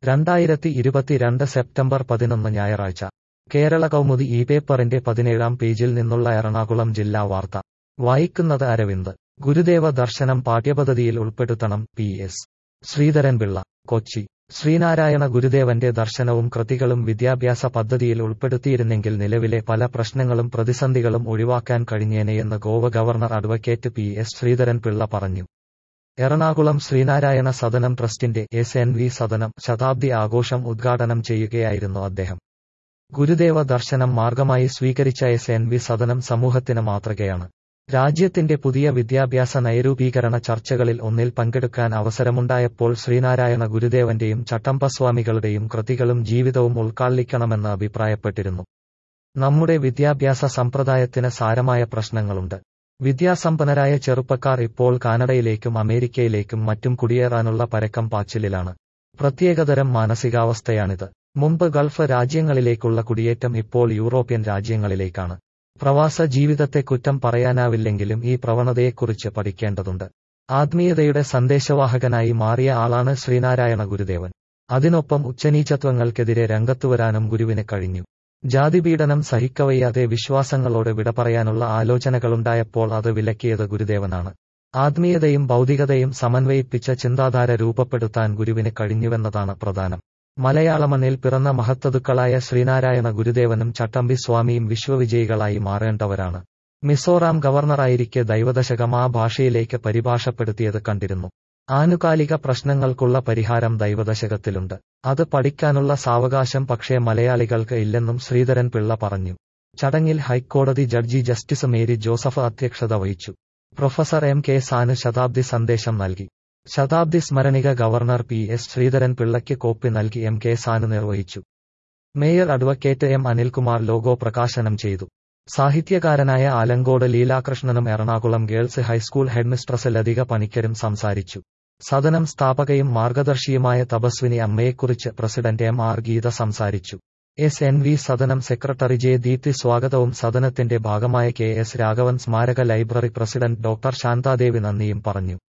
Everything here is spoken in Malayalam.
രണ്ടായിരത്തി ഇരുപത്തിരണ്ട് സെപ്റ്റംബർ പതിനൊന്ന് ഞായറാഴ്ച കേരള കൗമുദി ഈ പേപ്പറിന്റെ പതിനേഴാം പേജിൽ നിന്നുള്ള എറണാകുളം ജില്ലാ വാർത്ത വായിക്കുന്നത് അരവിന്ദ് ഗുരുദേവ ദർശനം പാഠ്യപദ്ധതിയിൽ ഉൾപ്പെടുത്തണം പി എസ് ശ്രീധരൻപിള്ള കൊച്ചി ശ്രീനാരായണ ഗുരുദേവന്റെ ദർശനവും കൃതികളും വിദ്യാഭ്യാസ പദ്ധതിയിൽ ഉൾപ്പെടുത്തിയിരുന്നെങ്കിൽ നിലവിലെ പല പ്രശ്നങ്ങളും പ്രതിസന്ധികളും ഒഴിവാക്കാൻ കഴിഞ്ഞേനെയെന്ന് Goa governor advocate P S Sreedharan Pillai പറഞ്ഞു എറണാകുളം ശ്രീനാരായണ സദനം ട്രസ്റ്റിന്റെ എസ് എൻ വി സദനം ശതാബ്ദി ആഘോഷം ഉദ്ഘാടനം ചെയ്യുകയായിരുന്നു അദ്ദേഹം ഗുരുദേവ ദർശനം മാർഗമായി സ്വീകരിച്ച എസ് എൻ വി സദനം സമൂഹത്തിന് മാതൃകയാണ് രാജ്യത്തിന്റെ പുതിയ വിദ്യാഭ്യാസ നയരൂപീകരണ ചർച്ചകളിൽ ഒന്നിൽ പങ്കെടുക്കാൻ അവസരമുണ്ടായപ്പോൾ ശ്രീനാരായണ ഗുരുദേവന്റെയും ചട്ടമ്പസ്വാമികളുടെയും കൃതികളും ജീവിതവും ഉൾക്കാളിക്കണമെന്ന് അഭിപ്രായപ്പെട്ടിരുന്നു നമ്മുടെ വിദ്യാഭ്യാസ സമ്പ്രദായത്തിന് സാരമായ പ്രശ്നങ്ങളുണ്ട് വിദ്യാസമ്പന്നരായ ചെറുപ്പക്കാർ ഇപ്പോൾ കാനഡയിലേക്കും അമേരിക്കയിലേക്കും മറ്റും കുടിയേറാനുള്ള പരക്കം പാച്ചിലിലാണ് പ്രത്യേകതരം മാനസികാവസ്ഥയാണിത് മുമ്പ് ഗൾഫ് രാജ്യങ്ങളിലേക്കുള്ള കുടിയേറ്റം ഇപ്പോൾ യൂറോപ്യൻ രാജ്യങ്ങളിലേക്കാണ് പ്രവാസ ജീവിതത്തെ കുറ്റം പറയാനാവില്ലെങ്കിലും ഈ പ്രവണതയെക്കുറിച്ച് പഠിക്കേണ്ടതുണ്ട് ആത്മീയതയുടെ സന്ദേശവാഹകനായി മാറിയ ആളാണ് ശ്രീനാരായണ ഗുരുദേവൻ അതിനൊപ്പം ഉച്ചനീചത്വങ്ങൾക്കെതിരെ രംഗത്തുവരാനും ഗുരുവിന് കഴിഞ്ഞു ജാതിപീഡനം സഹിക്കവയ്യാതെ വിശ്വാസങ്ങളോട് വിട പറയാനുള്ള ആലോചനകളുണ്ടായപ്പോൾ അത് വിലക്കിയത് ഗുരുദേവനാണ് ആത്മീയതയും ഭൗതികതയും സമന്വയിപ്പിച്ച ചിന്താധാര രൂപപ്പെടുത്താൻ ഗുരുവിന് കഴിഞ്ഞുവെന്നതാണ് പ്രധാനം മലയാളമണ്ണിൽ പിറന്ന മഹത്തതുക്കളായ ശ്രീനാരായണ ഗുരുദേവനും ചട്ടമ്പി സ്വാമിയും വിശ്വവിജയികളായി മാറേണ്ടവരാണ് മിസോറാം ഗവർണറായിരിക്കെ ദൈവദശകം ആ ഭാഷയിലേക്ക് പരിഭാഷപ്പെടുത്തിയത് കണ്ടിരുന്നു ആനുകാലിക പ്രശ്നങ്ങൾക്കുള്ള പരിഹാരം ദൈവദശകത്തിലുണ്ട് അത് പഠിക്കാനുള്ള സാവകാശം പക്ഷേ മലയാളികൾക്ക് ഇല്ലെന്നും ശ്രീധരൻ പിള്ള പറഞ്ഞു ചടങ്ങിൽ ഹൈക്കോടതി ജഡ്ജി ജസ്റ്റിസ് മേരി ജോസഫ് അധ്യക്ഷത വഹിച്ചു പ്രൊഫസർ എം കെ സാന് ശതാബ്ദി സന്ദേശം നൽകി ശതാബ്ദി സ്മരണിക ഗവർണർ പി എസ് ശ്രീധരൻ പിള്ളയ്ക്ക് കോപ്പി നൽകി എം കെ സാന് നിർവഹിച്ചു mayor advocate M Anilkumar logo പ്രകാശനം ചെയ്തു സാഹിത്യകാരനായ ആലങ്കോട് ലീലാകൃഷ്ണനും Ernakulam girls high school headmistress Lathika പണിക്കരും സംസാരിച്ചു സദനം സ്ഥാപകയും മാർഗദർശിയുമായ തപസ്വിനി അമ്മയെക്കുറിച്ച് പ്രസിഡന്റ് എം ആർ ഗീത സംസാരിച്ചു S N V Sadanam secretary J Deepthi സ്വാഗതവും സദനത്തിന്റെ ഭാഗമായ കെ എസ് രാഘവൻ സ്മാരക ലൈബ്രറി പ്രസിഡന്റ് ഡോക്ടർ ശാന്താദേവി നന്ദിയും പറഞ്ഞു